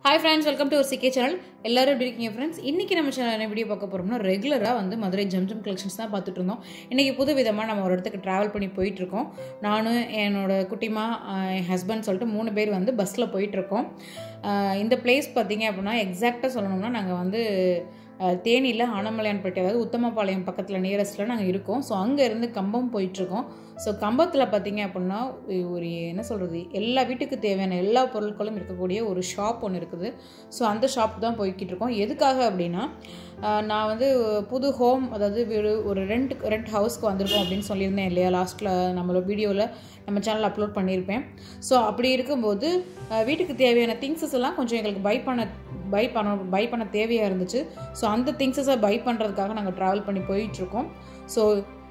hi friends welcome to ஒரு சிக்கே channel எல்லாரும் எப்படி இருக்கீங்க ஃப்ரெண்ட்ஸ் இன்றைக்கி நம்ம சேனல் என்ன வீடியோ பார்க்க போகிறோம்னா ரெகுலராக வந்து மதுரை ஜம்ஜம் கலெக்ஷன்ஸ் தான் பார்த்துட்டு இருந்தோம் இன்றைக்கி புது விதமாக நம்ம ஒரு இடத்துக்கு ட்ராவல் பண்ணி போயிட்டுருக்கோம் நானும் என்னோட குட்டிமா ஆஹ் என் ஹஸ்பண்ட் சொல்லிட்டு மூணு பேர் வந்து பஸ்ஸில் போயிட்டுருக்கோம் ஆஹ் இந்த பிளேஸ் பார்த்தீங்க அப்படின்னா எக்ஸாக்டாக சொல்லணும்னா நாங்கள் வந்து ஆஹ் தேனியில் ஆனமலையான்பேட்டை அதாவது உத்தமபாளையம் பக்கத்தில் நியரஸ்ட்டில் நாங்கள் இருக்கோம் ஸோ அங்கே இருந்து கம்பம் போயிட்டுருக்கோம் ஸோ கம்பத்தில் பார்த்தீங்க அப்படின்னா ஒரு என்ன சொல்கிறது எல்லா வீட்டுக்கு தேவையான எல்லா பொருட்களும் இருக்கக்கூடிய ஒரு ஷாப் ஒன்று இருக்குது ஸோ அந்த ஷாப் தான் போய்கிட்டு இருக்கோம் எதுக்காக அப்படின்னா ஆஹ் நான் வந்து புது ஹோம் அதாவது வீடு ஒரு ரெண்ட் ரெண்ட் ஹவுஸ்க்கு வந்திருக்கோம் அப்படின்னு சொல்லியிருந்தேன் இல்லையா லாஸ்ட்டில் நம்மளோட வீடியோவில் நம்ம சேனல் அப்லோட் பண்ணியிருப்பேன் ஸோ அப்படி இருக்கும்போது ஆஹ் வீட்டுக்கு தேவையான திங்ஸஸ் எல்லாம் கொஞ்சம் எங்களுக்கு பை பண்ண பை பண்ண பை பண்ண தேவையாக இருந்துச்சு ஸோ அந்த திங்ஸஸை பை பண்ணுறதுக்காக நாங்கள் ட்ராவல் பண்ணி போயிட்டுருக்கோம் ஸோ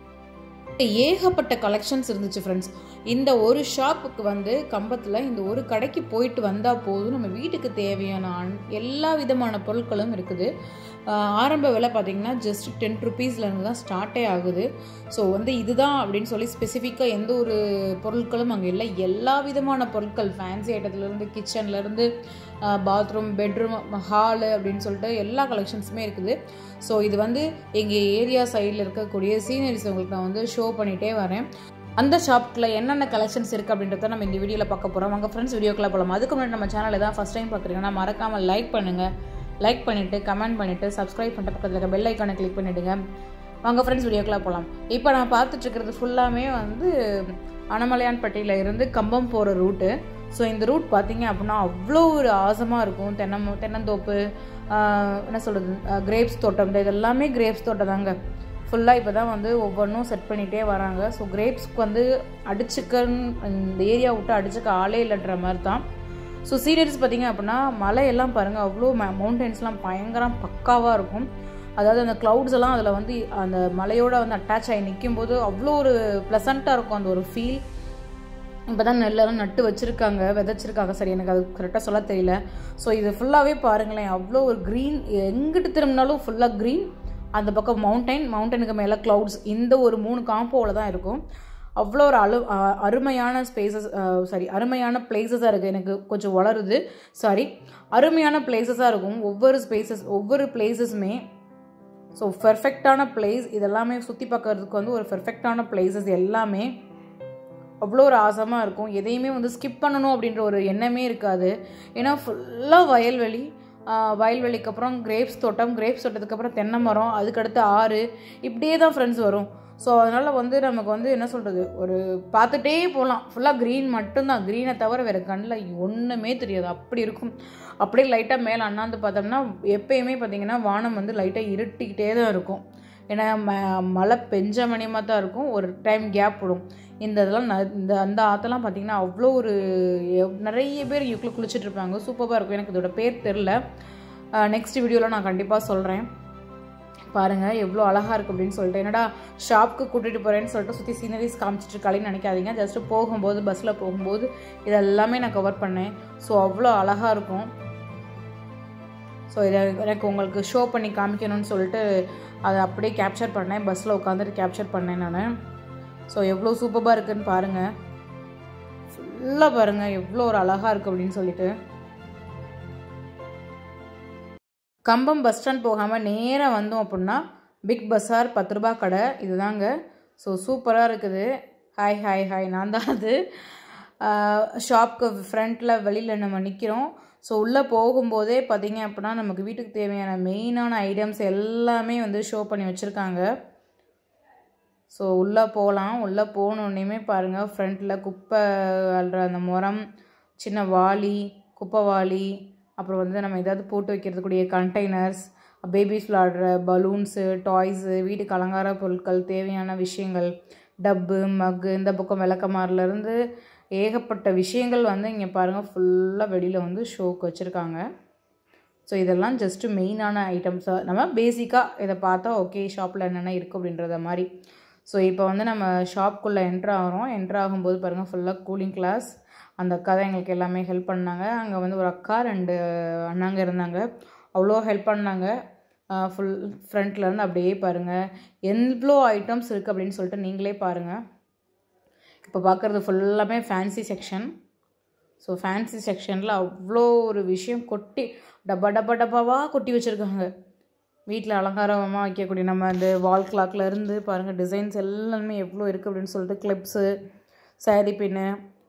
ஏகப்பட்ட கலெக்ஷன்ஸ் இருந்துச்சு ஃப்ரெண்ட்ஸ் இந்த ஒரு ஷாப்புக்கு வந்து கம்பத்தில் இந்த ஒரு கடைக்கு போயிட்டு வந்தால் போதும் நம்ம வீட்டுக்கு தேவையான அன்- எல்லா விதமான பொருட்களும் இருக்குது ஆஹ் ஆரம்ப விலை பார்த்தீங்கன்னா ஜஸ்ட் டென் ருபீஸ்லேருந்து தான் ஸ்டார்ட்டே ஆகுது ஸோ வந்து இதுதான் அப்படின்னு சொல்லி ஸ்பெசிஃபிக்காக எந்த ஒரு பொருட்களும் அங்கே இல்லை எல்லா விதமான பொருட்கள் ஃபேன்சி ஐட்டத்துலேருந்து கிச்சன்லேருந்து பாத்ரூம் பெட்ரூம் ஹாலு அப்படின்னு சொல்லிட்டு எல்லா கலெக்ஷன்ஸுமே இருக்குது ஸோ இது வந்து எங்கள் ஏரியா சைடில் இருக்கக்கூடிய சீனரிஸ் உங்களுக்கு நான் வந்து ஷோ பண்ணிகிட்டே வரேன் அந்த ஷாப்பில் என்னென்ன கலெக்ஷன்ஸ் இருக்குது அப்படின்றத நம்ம இந்த வீடியோவில் பார்க்க போகிறோம் உங்கள் ஃப்ரெண்ட்ஸ் வீடியோக்குள்ள போகலாம் அதுக்கு முன்னாடி நம்ம சேனல் தான் ஃபஸ்ட் டைம் பார்க்குறீங்கன்னா மறக்காமல் லைக் பண்ணுங்கள் லைக் பண்ணிவிட்டு கமெண்ட் பண்ணிவிட்டு சப்ஸ்கிரைப் பண்ணிட்டு பக்கத்தில் இருக்க பெல் ஐக்கானை கிளிக் பண்ணிவிடுங்க வாங்க ஃப்ரெண்ட்ஸ் வீடியோக்குள்ள போகலாம் இப்போ நான் பார்த்துட்டு இருக்கிறது ஃபுல்லாமே வந்து அனமலையான்பட்டியில் இருந்து கம்பம் போகிற ரூட்டு ஸோ இந்த ரூட் பார்த்தீங்க அப்படின்னா அவ்வளோ ஒரு ஆசமாக இருக்கும் தென்னம் தென்னந்தோப்பு ஆஹ் என்ன சொல்கிறது கிரேப்ஸ் தோட்டம் இந்த இதெல்லாமே கிரேப்ஸ் தோட்டம் தாங்க ஃபுல்லாக இப்போ தான் வந்து ஒவ்வொன்றும் செட் பண்ணிகிட்டே வராங்க ஸோ கிரேப்ஸ்க்கு வந்து அடிச்சுக்கன்னு இந்த ஏரியா விட்டு அடிச்சுக்க ஆளே இல்லைன்ற மாதிரி தான் ஸோ சீரியஸ் பார்த்தீங்க அப்படின்னா மலையெல்லாம் பாருங்கள் அவ்வளோ மவுண்டன்ஸ்லாம் பயங்கரம் பக்காவாக இருக்கும் அதாவது அந்த க்ளவுட்ஸ் எல்லாம் அதில் வந்து அந்த மலையோட வந்து அட்டாச் ஆகி நிற்கும் போது அவ்வளோ ஒரு ப்ளசண்ட்டாக இருக்கும் அந்த ஒரு ஃபீல் இப்போ தான் நெல்லெல்லாம் நட்டு வச்சுருக்காங்க விதைச்சிருக்காங்க சரி எனக்கு அது கரெக்டாக சொல்ல தெரியல ஸோ இது ஃபுல்லாகவே பாருங்களேன் அவ்வளோ ஒரு க்ரீன் எங்கிட்டு திரும்பினாலும் ஃபுல்லாக க்ரீன் அந்த பக்கம் மவுண்டைன் மவுண்டனுக்கு மேலே க்ளவுட்ஸ் இந்த ஒரு மூணு காம்போவில் தான் இருக்கும் அவ்வளோ ஒரு அழு அ- அருமையான ஸ்பேசஸ் சாரி அருமையான பிளேசஸாக இருக்குது எனக்கு கொஞ்சம் வளருது சாரி அருமையான பிளேசஸாக இருக்கும் ஒவ்வொரு ஸ்பேசஸ் ஒவ்வொரு பிளேசஸுமே ஸோ பெர்ஃபெக்டான பிளேஸ் இதெல்லாமே சுற்றி பார்க்கறதுக்கு வந்து ஒரு பெர்ஃபெக்டான பிளேசஸ் எல்லாமே அவ்வளோ ஒரு ஆசமாக இருக்கும் எதையுமே வந்து ஸ்கிப் பண்ணணும் அப்படின்ற ஒரு எண்ணமே இருக்காது ஏன்னா ஃபுல்லாக வயல்வெளி ஆஹ் வயல்வெளிக்கு அப்புறம் கிரேப்ஸ் தோட்டம் கிரேப்ஸ் தோட்டத்துக்கு அப்புறம் தென்னை மரம் அதுக்கடுத்து ஆறு இப்படியே தான் ஃப்ரெண்ட்ஸ் வரும் ஸோ அதனால் வந்து நமக்கு வந்து என்ன சொல்கிறது ஒரு பார்த்துட்டே போகலாம் ஃபுல்லாக க்ரீன் மட்டும்தான் க்ரீனை தவிர வேறு கண்ணில் ஒன்றுமே தெரியாது அப்படி இருக்கும் அப்படியே லைட்டாக மேலே அண்ணாந்து பார்த்தோம்னா எப்பயுமே பார்த்தீங்கன்னா வானம் வந்து லைட்டாக இருட்டிக்கிட்டே தான் இருக்கும் ஏன்னா ம மழை பெஞ்ச மணியமாக தான் இருக்கும் ஒரு டைம் கேப் விடும் இந்த இதெல்லாம் ந இந்த அந்த ஆற்றெல்லாம் பார்த்தீங்கன்னா அவ்வளோ ஒரு எவ்- நிறைய பேர் இதுக்குள்ளே குளிச்சுட்டு இருப்பாங்க சூப்பராக இருக்கும் எனக்கு இதோட பேர் தெரில நெக்ஸ்ட் வீடியோவில் நான் கண்டிப்பாக சொல்கிறேன் பாருங்கள் எவ்வளோ அழகாக இருக்குது அப்படின்னு சொல்லிட்டு என்னடா ஷாப்க்கு கூட்டிகிட்டு போகிறேன்னு சொல்லிட்டு சுற்றி சீனரிஸ் காமிச்சிட்டு இருக்காளேன்னு நினைக்காதீங்க ஜஸ்ட்டு போகும்போது பஸ்ஸில் போகும்போது இதெல்லாமே நான் கவர் பண்ணேன் ஸோ அவ்வளோ அழகாக இருக்கும் ஸோ இதை எனக்கு உங்களுக்கு ஷோ பண்ணி காமிக்கணும்னு சொல்லிட்டு அதை அப்படியே கேப்சர் பண்ணேன் பஸ்ஸில் உட்காந்துட்டு கேப்சர் பண்ணேன் நான் ஸோ எவ்வளோ சூப்பராக இருக்குன்னு பாருங்கள் ஃபுல்லாக பாருங்கள் எவ்வளோ ஒரு அழகாக இருக்குது அப்படின்னு சொல்லிட்டு கம்பம் பஸ் ஸ்டாண்ட் போகாமல் நேராக வந்தோம் அப்படின்னா பிக் பஸார் பத்து ரூபா கடை இதுதாங்க ஸோ சூப்பராக இருக்குது ஹாய் ஹாய் ஹாய் நான் தான் அது ஷாப்க்கு ஃப்ரண்ட்டில் வெளியில் நம்ம நிற்கிறோம் ஸோ உள்ளே போகும்போதே பார்த்தீங்க அப்படின்னா நமக்கு வீட்டுக்கு தேவையான மெயினான ஐட்டம்ஸ் எல்லாமே வந்து ஷோ பண்ணி வச்சுருக்காங்க ஸோ உள்ளே போகலாம் உள்ளே போகணுன்னையுமே பாருங்கள் ஃப்ரண்ட்டில் குப்பை அள்ளுற அந்த முறம் சின்ன வாளி குப்பை வாளி அப்புறம் வந்து நம்ம ஏதாவது போட்டு வைக்கிறதுக்கூடிய கண்டெய்னர்ஸ் பேபிஸ் விளாடுற பலூன்ஸு டாய்ஸு வீட்டுக்கு அலங்கார பொருட்கள் தேவையான விஷயங்கள் டப்பு மக்கு இந்த பக்கம் விளக்கமாறுலேருந்து ஏகப்பட்ட விஷயங்கள் வந்து இங்கே பாருங்கள் ஃபுல்லாக வெளியில் வந்து ஷோக்கு வச்சுருக்காங்க ஸோ இதெல்லாம் ஜஸ்ட்டு மெயினான ஐட்டம்ஸாக நம்ம பேசிக்காக இதை பார்த்தா ஓகே ஷாப்பில் என்னென்ன இருக்குது அப்படின்றத மாதிரி ஸோ இப்போ வந்து நம்ம ஷாப்குள்ளே என்ட்ரு ஆகிறோம் என்ட்ரு ஆகும்போது பாருங்கள் ஃபுல்லாக கூலிங் கிளாஸ் அந்த அக்கா தான் எங்களுக்கு எல்லாமே ஹெல்ப் பண்ணாங்க அங்கே வந்து ஒரு அக்கா ரெண்டு அண்ணாங்க இருந்தாங்க அவ்வளோ ஹெல்ப் பண்ணாங்க ஃபுல் ஃப்ரண்ட்லேருந்து அப்படியே பாருங்கள் எவ்வளோ ஐட்டம்ஸ் இருக்குது அப்படின்னு சொல்லிட்டு நீங்களே பாருங்கள் இப்போ பார்க்குறது ஃபுல்லாமே ஃபேன்சி செக்ஷன் ஸோ ஃபேன்சி செக்ஷனில் அவ்வளோ ஒரு விஷயம் கொட்டி டப்பா டப்பா டப்பாவாக கொட்டி வச்சுருக்காங்க வீட்டில் அலங்காரமாக வைக்கக்கூடிய நம்ம அந்த வால் கிளாக்ல இருந்து பாருங்கள் டிசைன்ஸ் எல்லாமே எவ்வளோ இருக்குது அப்படின்னு சொல்லிட்டு கிளிப்ஸு சாரி பின்னு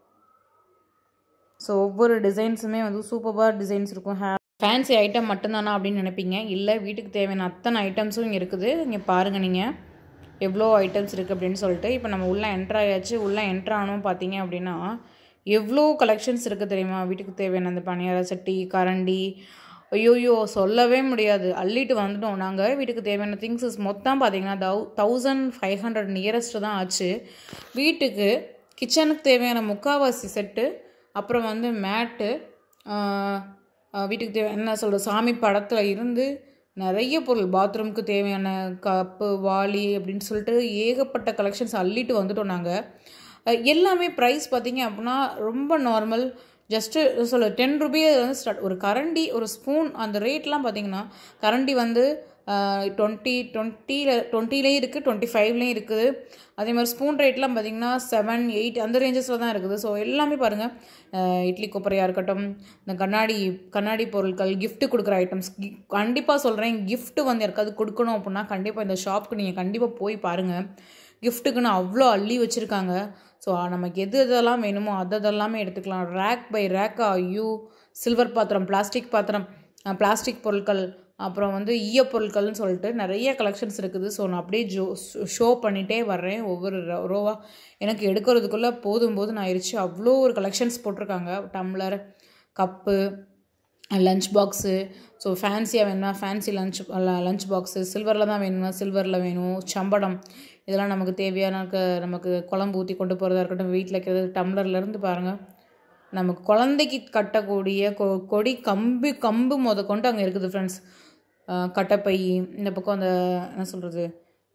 ஸோ ஒவ்வொரு டிசைன்ஸுமே வந்து சூப்பராக டிசைன்ஸ் இருக்கும் ஹே ஃபேன்சி ஐட்டம் மட்டும்தானா அப்படின்னு நினைப்பீங்க இல்லை வீட்டுக்கு தேவையான அத்தனை ஐட்டம்ஸும் இங்கே இருக்குது இங்கே பாருங்கள் நீங்கள் எவ்வளோ ஐட்டம்ஸ் இருக்குது அப்படின்னு சொல்லிட்டு இப்போ நம்ம உள்ளே என்ட்ரு ஆயாச்சு உள்ளே என்ட்ரு ஆனோம் பார்த்தீங்க அப்படின்னா எவ்வளோ கலெக்ஷன்ஸ் இருக்குது தெரியுமா வீட்டுக்கு தேவையான அந்த பணியார சட்டி கரண்டி ஐயோயோ சொல்லவே முடியாது அள்ளிட்டு வந்துட்டோம் நாங்கள் வீட்டுக்கு தேவையான திங்ஸஸ் மொத்தம் பார்த்தீங்கன்னா தௌ தௌசண்ட் ஃபைவ் ஹண்ட்ரட் நியரஸ்ட் தான் ஆச்சு வீட்டுக்கு கிச்சனுக்கு தேவையான முக்காவாசி செட்டு அப்புறம் வந்து மேட்டு வீட்டுக்கு தேவை என்ன சொல்கிறது சாமி படத்தில் இருந்து நிறைய பொருள் பாத்ரூமுக்கு தேவையான கப்பு வாளி அப்படின்னு சொல்லிட்டு ஏகப்பட்ட கலெக்ஷன்ஸ் அள்ளிட்டு வந்துட்டோம் நாங்கள் எல்லாமே ப்ரைஸ் பார்த்தீங்க அப்படின்னா ரொம்ப நார்மல் ஜஸ்ட்டு சொல்ல டென் ருபீ வந்து ஸ்டார்ட் ஒரு கரண்டி ஒரு ஸ்பூன் அந்த ரேட்லாம் பார்த்தீங்கன்னா கரண்டி வந்து டுவெண்ட்டி டுவெண்ட்டியில் டுவெண்ட்டிலேயும் இருக்குது டுவெண்ட்டி ஃபைவ்லேயும் இருக்குது அதே மாதிரி ஸ்பூன் ரேட்லாம் பார்த்திங்கன்னா செவன் எயிட் அந்த ரேஞ்சஸில் தான் இருக்குது ஸோ எல்லாமே பாருங்கள் இட்லி கொப்பரையாக இருக்கட்டும் இந்த கண்ணாடி கண்ணாடி பொருட்கள் gift கொடுக்குற ஐட்டம்ஸ் கண்டிப்பாக சொல்கிறேன் gift வந்து யாருக்காவது கொடுக்கணும் அப்படின்னா கண்டிப்பாக இந்த ஷாப்புக்கு நீங்கள் கண்டிப்பாக போய் பாருங்கள் கிஃப்ட்டுக்குன்னு அவ்வளோ அள்ளி வச்சுருக்காங்க ஸோ நமக்கு எது எதெல்லாம் வேணுமோ அது அதெல்லாமே எடுத்துக்கலாம் ரேக் பை ரேக்காக ஐயோ சில்வர் பாத்திரம் பிளாஸ்டிக் பாத்திரம் பிளாஸ்டிக் பொருட்கள் அப்புறம் வந்து ஈய பொருட்கள்னு சொல்லிட்டு நிறைய கலெக்ஷன்ஸ் இருக்குது ஸோ நான் அப்படியே ஜோ ஷோ பண்ணிகிட்டே வர்றேன் ஒவ்வொரு ரோவாக எனக்கு எடுக்கிறதுக்குள்ளே போதும் போதும் நான் ஆயிடுச்சு அவ்வளோ ஒரு கலெக்ஷன்ஸ் போட்டிருக்காங்க tumbler cup lunch box so ஃபேன்சியாக வேணும்னா ஃபேன்சி லஞ்ச் லஞ்ச் பாக்ஸு சில்வரில் தான் வேணும்னா சில்வரில் வேணும் சம்படம் இதெல்லாம் நமக்கு தேவையான க- நமக்கு குழம்பு ஊற்றி கொண்டு போகிறதா இருக்கட்டும் வீட்டில் வைக்கிறது டம்ளர்லேருந்து பாருங்கள் நமக்கு குழந்தைக்கு கட்டக்கூடிய கொ கொடி கம்பு கம்பு முத கொண்டு அங்கே இருக்குது ஃப்ரெண்ட்ஸ் கட்டைப்பை இந்த பக்கம் அந்த என்ன சொல்கிறது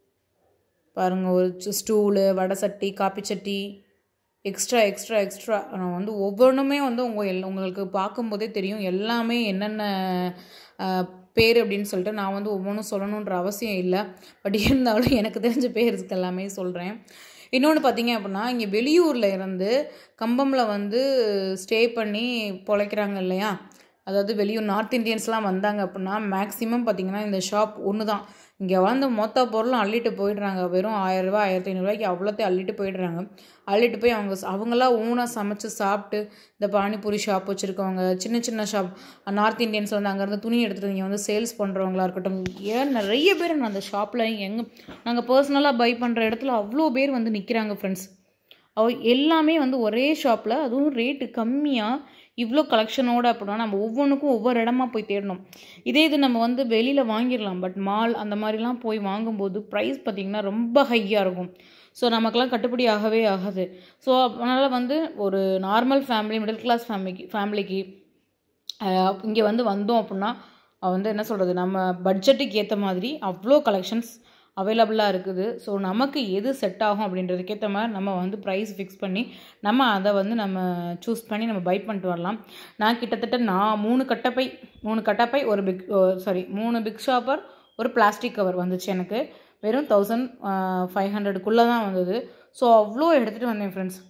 பாருங்கள் ஒரு ஸ்டூலு வடை சட்டி காப்பி சட்டி எக்ஸ்ட்ரா எக்ஸ்ட்ரா எக்ஸ்ட்ரா நான் வந்து ஒவ்வொன்றுமே வந்து உங்கள் எல் உங்களுக்கு பார்க்கும்போதே தெரியும் எல்லாமே என்னென்ன அஹ், பேர் அப்படின்னு சொல்லிட்டு நான் வந்து ஒவ்வொன்றும் சொல்லணுன்ற அவசியம் இல்லை பட் இருந்தாலும் எனக்கு தெரிஞ்ச பேருக்கு எல்லாமே சொல்கிறேன் இன்னொன்று பார்த்தீங்க அப்படின்னா இங்கே வெளியூரில் இருந்து கம்பமில் வந்து ஸ்டே பண்ணி பொழைக்கிறாங்க இல்லையா அதாவது வெளியூர் நார்த் இந்தியன்ஸ்லாம் வந்தாங்க அப்படின்னா மேக்ஸிமம் பார்த்தீங்கன்னா இந்த ஷாப் ஒன்று தான் இங்கே வந்து மொத்த பொருளும் அள்ளிட்டு போயிடுறாங்க வெறும் ஆயிரரூபா ஆயிரத்தி ஐநூறுரூவாய்க்கு அவ்வளோத்தையும் அள்ளிட்டு போயிடுறாங்க அள்ளிட்டு போய் அவங்க ச- அவங்களாம் ஓனாக சமைச்சு சாப்பிட்டு இந்த பானிபூரி ஷாப் வச்சுருக்கவங்க சின்ன சின்ன ஷாப் நார்த் இந்தியன்ஸ் வந்து அங்கேருந்து துணி எடுத்துகிட்டு இங்கே வந்து சேல்ஸ் பண்ணுறவங்களா இருக்கட்டும் ஏன் நிறைய பேர் நான் அந்த ஷாப்பில் எங்கே நாங்கள் பர்சனலாக பை பண்ணுற இடத்துல அவ்வளோ பேர் வந்து நிற்கிறாங்க ஃப்ரெண்ட்ஸ் அவ எல்லாமே வந்து ஒரே ஷாப்பில் அதுவும் ரேட்டு கம்மியாக இவ்வளோ கலெக்ஷனோட அப்படின்னா நம்ம ஒவ்வொன்றுக்கும் ஒவ்வொரு இடமா போய் தேடணும் இதே இது நம்ம வந்து வெளியில் வாங்கிடலாம் பட் மால் அந்த மாதிரிலாம் போய் வாங்கும்போது ப்ரைஸ் பார்த்திங்கன்னா ரொம்ப ஹையாக இருக்கும் ஸோ நமக்கெல்லாம் கட்டுப்படி ஆகவே ஆகாது ஸோ அதனால் வந்து ஒரு நார்மல் ஃபேமிலி மிடில் கிளாஸ் ஃபேமிலிக்கு ஃபேமிலிக்கு இங்கே வந்து வந்தோம் அப்படின்னா அஹ் வந்து என்ன சொல்கிறது நம்ம பட்ஜெட்டுக்கு ஏற்ற மாதிரி அவ்வளோ கலெக்ஷன்ஸ் அவைலபிளாக இருக்குது ஸோ நமக்கு எது செட் ஆகும் அப்படின்றதுக்கேற்ற மாதிரி நம்ம வந்து ப்ரைஸ் ஃபிக்ஸ் பண்ணி நம்ம அதை வந்து நம்ம சூஸ் பண்ணி நம்ம பை பண்ணிட்டு வரலாம் நான் கிட்டத்தட்ட நான் மூணு கட்டப்பை மூணு கட்டப்பை ஒரு பிக் சாரி மூணு பிக் ஷாப்பர் ஒரு பிளாஸ்டிக் கவர் வந்துச்சு எனக்கு வெறும் தௌசண்ட் ஃபைவ் ஹண்ட்ரடுக்குள்ளே தான் வந்தது ஸோ அவ்வளோ எடுத்துகிட்டு வந்தேன் ஃப்ரெண்ட்ஸ்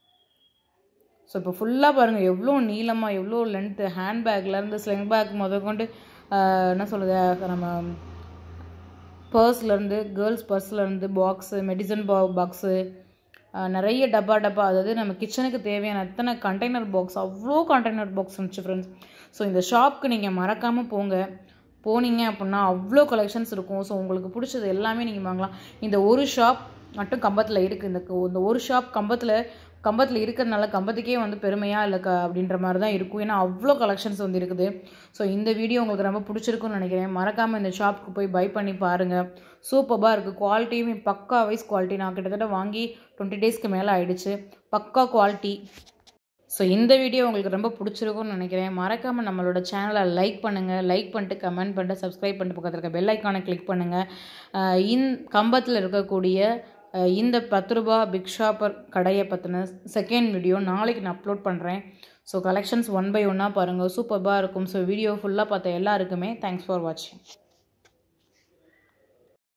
ஸோ இப்போ ஃபுல்லாக பாருங்கள் எவ்வளோ நீளமாக எவ்வளோ லென்த்து ஹேண்ட்பேக்லேருந்து ஸ்லிங் பேக் முதற்கொண்டு ஆஹ், என்ன சொல்கிறது நம்ம பர்ஸ்லேருந்து கேர்ள்ஸ் பர்ஸ்லேருந்து பாக்ஸு மெடிசன் பா பாக்ஸு நிறைய டப்பா டப்பா அதாவது நம்ம கிச்சனுக்கு தேவையான அத்தனை கண்டெய்னர் பாக்ஸ் அவ்வளோ கண்டெய்னர் பாக்ஸ் இருந்துச்சு ஃப்ரெண்ட்ஸ் ஸோ இந்த ஷாப்க்கு நீங்கள் மறக்காமல் போங்க போனீங்க அப்படின்னா அவ்வளோ கலெக்ஷன்ஸ் இருக்கும் ஸோ உங்களுக்கு பிடிச்சது எல்லாமே நீங்கள் வாங்கலாம் இந்த ஒரு ஷாப் மட்டும் கம்பத்தில் இருக்குது இந்த க- இந்த ஒரு ஷாப் கம்பத்தில் கம்பத்தில் இருக்கிறதுனால கம்பத்துக்கே வந்து பெருமையாக இல்லை க அப்படின்ற மாதிரி தான் இருக்கும் ஏன்னா அவ்வளோ கலெக்ஷன்ஸ் வந்து இருக்குது ஸோ இந்த வீடியோ உங்களுக்கு ரொம்ப பிடிச்சிருக்குன்னு நினைக்கிறேன் மறக்காமல் இந்த ஷாப்புக்கு போய் பை பண்ணி பாருங்கள் சூப்பராக இருக்குது குவாலிட்டியுமே பக்கா வைஸ் குவாலிட்டி நான் கிட்டத்தட்ட வாங்கி டுவெண்ட்டி டேஸ்க்கு மேலே ஆயிடுச்சு பக்கா குவாலிட்டி ஸோ இந்த வீடியோ உங்களுக்கு ரொம்ப பிடிச்சிருக்கும்னு நினைக்கிறேன் மறக்காமல் நம்மளோட சேனலை லைக் பண்ணுங்கள் லைக் பண்ணிட்டு கமெண்ட் பண்ணிட்டு சப்ஸ்கிரைப் பண்ணிட்டு பக்கத்தில் இருக்க பெல் ஐக்கானை கிளிக் பண்ணுங்கள் இன் கம்பத்தில் இருக்கக்கூடிய அஹ், இந்த பத்து ரூபா பிக் ஷாப்பர் கடையை பற்றின செகண்ட் வீடியோ நாளைக்கு நான் அப்லோட் பண்ணுறேன் ஸோ கலெக்ஷன்ஸ் ஒன் பை ஒன்னாக பாருங்கள் சூப்பராக இருக்கும் ஸோ வீடியோ ஃபுல்லாக பார்த்த எல்லாருக்குமே தேங்க்ஸ் ஃபார் வாட்சிங்